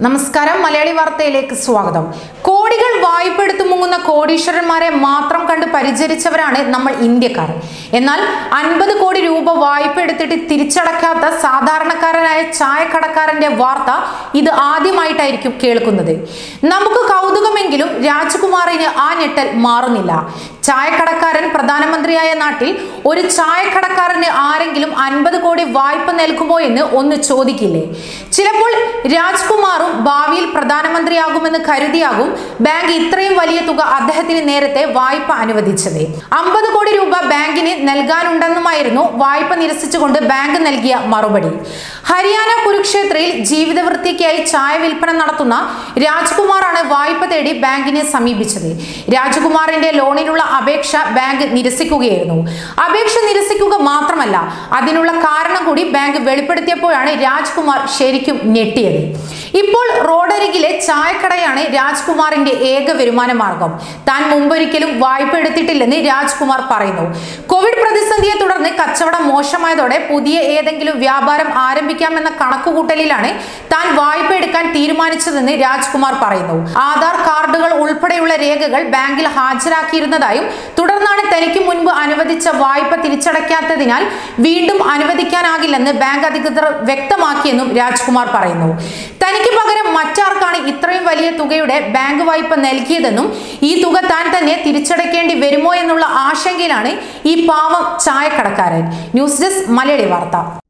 നമസ്കാരം മലയാളി വാർത്തയിലേക്ക് സ്വാഗതം കോടികൾ വായ്പ എടുത്തു മുങ്ങുന്ന കോടീശ്വരന്മാരെ മാത്രം കണ്ട് പരിചരിച്ചവരാണ് നമ്മൾ ഇന്ത്യക്കാർ എന്നാൽ അൻപത് കോടി രൂപ വായ്പ എടുത്തിട്ട് തിരിച്ചടക്കാത്ത സാധാരണക്കാരനായ ചായക്കടക്കാരന്റെ വാർത്ത ഇത് ആദ്യമായിട്ടായിരിക്കും കേൾക്കുന്നത് നമുക്ക് കൗതുകമെങ്കിലും രാജ്കുമാറിന് ആ ഞെട്ടൽ മാറുന്നില്ല ചായക്കടക്കാരൻ പ്രധാനമന്ത്രിയായ നാട്ടിൽ ഒരു ചായക്കടക്കാരന് ആരെങ്കിലും അൻപത് കോടി വായ്പ നൽകുമോ എന്ന് ഒന്ന് ചോദിക്കില്ലേ ചിലപ്പോൾ രാജ്കുമാറും ഭാവിയിൽ പ്രധാനമന്ത്രിയാകുമെന്ന് കരുതിയാകും ബാങ്ക് ഇത്രയും വലിയ തുക അദ്ദേഹത്തിന് നേരത്തെ വായ്പ അനുവദിച്ചത് അമ്പത് കോടി രൂപ ബാങ്കിന് നൽകാനുണ്ടെന്നുമായിരുന്നു വായ്പ നിരസിച്ചുകൊണ്ട് ബാങ്ക് നൽകിയ മറുപടി ഹരിയാന കുരുക്ഷേത്രയിൽ ജീവിതവൃത്തിക്കായി ചായ വിൽപ്പന നടത്തുന്ന രാജ്കുമാറാണ് വായ്പ തേടി ബാങ്കിനെ സമീപിച്ചത് രാജ്കുമാറിന്റെ ലോണിനുള്ള അപേക്ഷ ബാങ്ക് നിരസിക്കുകയായിരുന്നു അപേക്ഷ നിരസിക്കുക മാത്രമല്ല അതിനുള്ള കാരണം കൂടി ബാങ്ക് വെളിപ്പെടുത്തിയപ്പോഴാണ് രാജ്കുമാർ ശരിക്കും ഞെട്ടിയത് ഇപ്പോൾ റോഡരികിലെ ചായക്കടയാണ് രാജ്കുമാറിന്റെ ഏക വരുമാന മാർഗം താൻ മുമ്പൊരിക്കലും വായ്പ എടുത്തിട്ടില്ലെന്ന് രാജ്കുമാർ പറയുന്നു കോവിഡ് പ്രതിസന്ധിയെ തുടർന്ന് കച്ചവടം മോശമായതോടെ പുതിയ ഏതെങ്കിലും വ്യാപാരം ആരംഭിക്കാമെന്ന കണക്കുകൂട്ടലിലാണ് താൻ വായ്പ എടുക്കാൻ തീരുമാനിച്ചതെന്ന് രാജ്കുമാർ പറയുന്നു ആധാർ കാർഡുകൾ ഉൾപ്പെടെയുള്ള രേഖകൾ ബാങ്കിൽ ഹാജരാക്കിയിരുന്നതായും തുടർന്നാണ് തനിക്ക് മുൻപ് അനുവദിച്ച വായ്പ തിരിച്ചടയ്ക്കാത്തതിനാൽ വീണ്ടും അനുവദിക്കാനാകില്ലെന്ന് ബാങ്ക് അധികൃതർ വ്യക്തമാക്കിയെന്നും രാജ്കുമാർ പറയുന്നു തനിക്ക് പകരം മറ്റാർക്കാണ് ഇത്രയും വലിയ തുകയുടെ ബാങ്ക് വായ്പ നൽകിയതെന്നും ഈ തുക താൻ തന്നെ തിരിച്ചടയ്ക്കേണ്ടി വരുമോ എന്നുള്ള ആശങ്കയിലാണ് ഈ പാവം ചായക്കടക്കാരൻ ന്യൂസ് ഡെസ്ക് മലയാളി വാർത്ത